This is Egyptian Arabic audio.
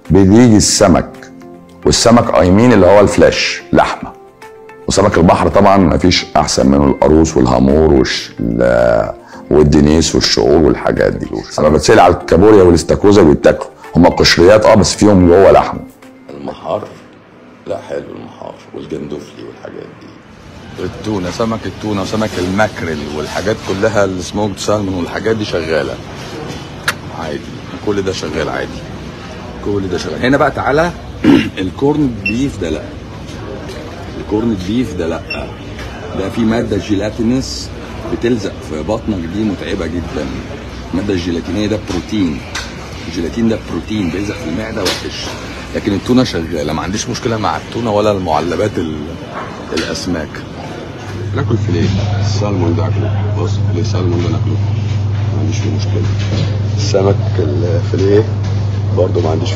بيجي السمك والسمك قايمين اللي هو الفلاش لحمه وسمك البحر طبعا ما فيش احسن منه القاروص والهامور والش... ال- والدنيس والشعور والحاجات دي انا بتسال على الكابوريا والاستاكوزا بيتاكلوا هم قشريات اه بس فيهم جوه لحم المحار لا حلو المحار والجندفلي والحاجات دي التونه سمك التونه وسمك الماكريل والحاجات كلها السموكد سالمون والحاجات دي شغاله عادي كل ده شغال عادي كل ده شغال هنا بقى تعالى الكورن بيف ده لا الكورن بيف ده لا ده في ماده جيلاتينس بتلزق في بطنك دي متعبه جدا الماده الجيلاتينيه ده بروتين الجيلاتين ده بروتين بيلزق في المعده وحش لكن التونه شغاله ما عنديش مشكله مع التونه ولا المعلبات ال- الاسماك ناكل فيليه السالمون ده اكله بص فيليه السالمون ده ناكله ما عنديش فيه مشكله السمك الفيليه برضه ما عنديش